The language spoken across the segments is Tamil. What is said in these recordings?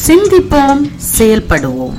சிந்திப்போம் செயல்படுவோம்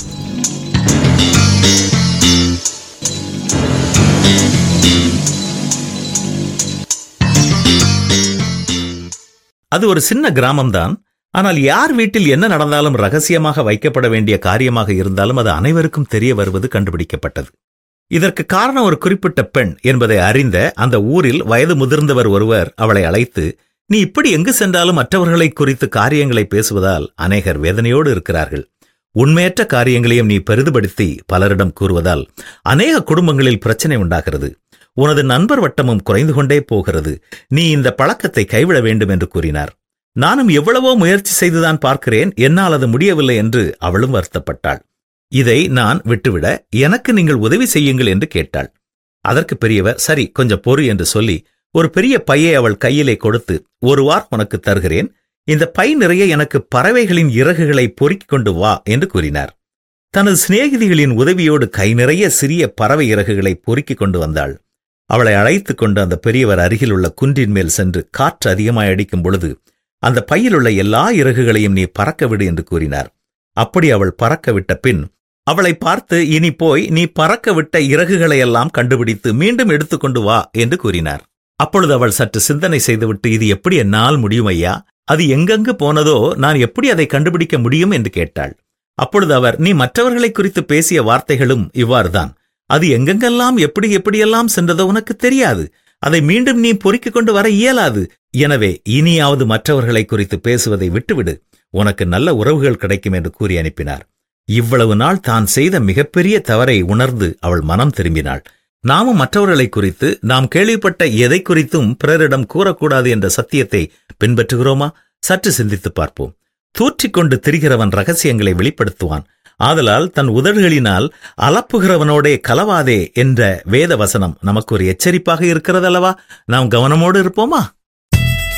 அது ஒரு சின்ன கிராமம்தான் ஆனால் யார் வீட்டில் என்ன நடந்தாலும் ரகசியமாக வைக்கப்பட வேண்டிய காரியமாக இருந்தாலும் அது அனைவருக்கும் தெரிய வருவது கண்டுபிடிக்கப்பட்டது இதற்கு காரணம் ஒரு குறிப்பிட்ட பெண் என்பதை அறிந்த அந்த ஊரில் வயது முதிர்ந்தவர் ஒருவர் அவளை அழைத்து நீ இப்படி எங்கு சென்றாலும் மற்றவர்களை குறித்து காரியங்களை பேசுவதால் அநேகர் வேதனையோடு இருக்கிறார்கள் உண்மையற்ற காரியங்களையும் நீ பெரிதுபடுத்தி பலரிடம் கூறுவதால் அநேக குடும்பங்களில் பிரச்சனை உண்டாகிறது உனது நண்பர் வட்டமும் குறைந்து கொண்டே போகிறது நீ இந்த பழக்கத்தை கைவிட வேண்டும் என்று கூறினார் நானும் எவ்வளவோ முயற்சி செய்துதான் பார்க்கிறேன் என்னால் அது முடியவில்லை என்று அவளும் வருத்தப்பட்டாள் இதை நான் விட்டுவிட எனக்கு நீங்கள் உதவி செய்யுங்கள் என்று கேட்டாள் அதற்கு பெரியவர் சரி கொஞ்சம் பொறு என்று சொல்லி ஒரு பெரிய பையை அவள் கையிலே கொடுத்து ஒரு வாரம் உனக்கு தருகிறேன் இந்த பை நிறைய எனக்கு பறவைகளின் இறகுகளை பொறுக்கிக் கொண்டு வா என்று கூறினார் தனது சிநேகிதிகளின் உதவியோடு கை நிறைய சிறிய பறவை இறகுகளை பொறுக்கிக் கொண்டு வந்தாள் அவளை அழைத்துக் கொண்டு அந்த பெரியவர் அருகில் உள்ள குன்றின் மேல் சென்று காற்று அதிகமாய் அடிக்கும் பொழுது அந்த பையில் உள்ள எல்லா இறகுகளையும் நீ பறக்க விடு என்று கூறினார் அப்படி அவள் பறக்க விட்ட பின் அவளை பார்த்து இனி போய் நீ பறக்க விட்ட இறகுகளையெல்லாம் கண்டுபிடித்து மீண்டும் எடுத்துக்கொண்டு வா என்று கூறினார் அப்பொழுது அவள் சற்று சிந்தனை செய்துவிட்டு இது எப்படி என்னால் முடியும் ஐயா அது எங்கெங்கு போனதோ நான் எப்படி அதை கண்டுபிடிக்க முடியும் என்று கேட்டாள் அப்பொழுது அவர் நீ மற்றவர்களை குறித்து பேசிய வார்த்தைகளும் இவ்வாறுதான் அது எங்கெங்கெல்லாம் எப்படி எப்படியெல்லாம் சென்றதோ உனக்கு தெரியாது அதை மீண்டும் நீ பொறுக்கிக் கொண்டு வர இயலாது எனவே இனியாவது மற்றவர்களை குறித்து பேசுவதை விட்டுவிடு உனக்கு நல்ல உறவுகள் கிடைக்கும் என்று கூறி அனுப்பினார் இவ்வளவு நாள் தான் செய்த மிகப்பெரிய தவறை உணர்ந்து அவள் மனம் திரும்பினாள் நாமும் மற்றவர்களை குறித்து நாம் கேள்விப்பட்ட எதை குறித்தும் பிறரிடம் கூறக்கூடாது என்ற சத்தியத்தை பின்பற்றுகிறோமா சற்று சிந்தித்துப் பார்ப்போம் தூற்றிக்கொண்டு திரிகிறவன் ரகசியங்களை வெளிப்படுத்துவான் ஆதலால் தன் உதடுகளினால் அலப்புகிறவனோடே கலவாதே என்ற வேத வசனம் நமக்கு ஒரு எச்சரிப்பாக இருக்கிறதல்லவா நாம் கவனமோடு இருப்போமா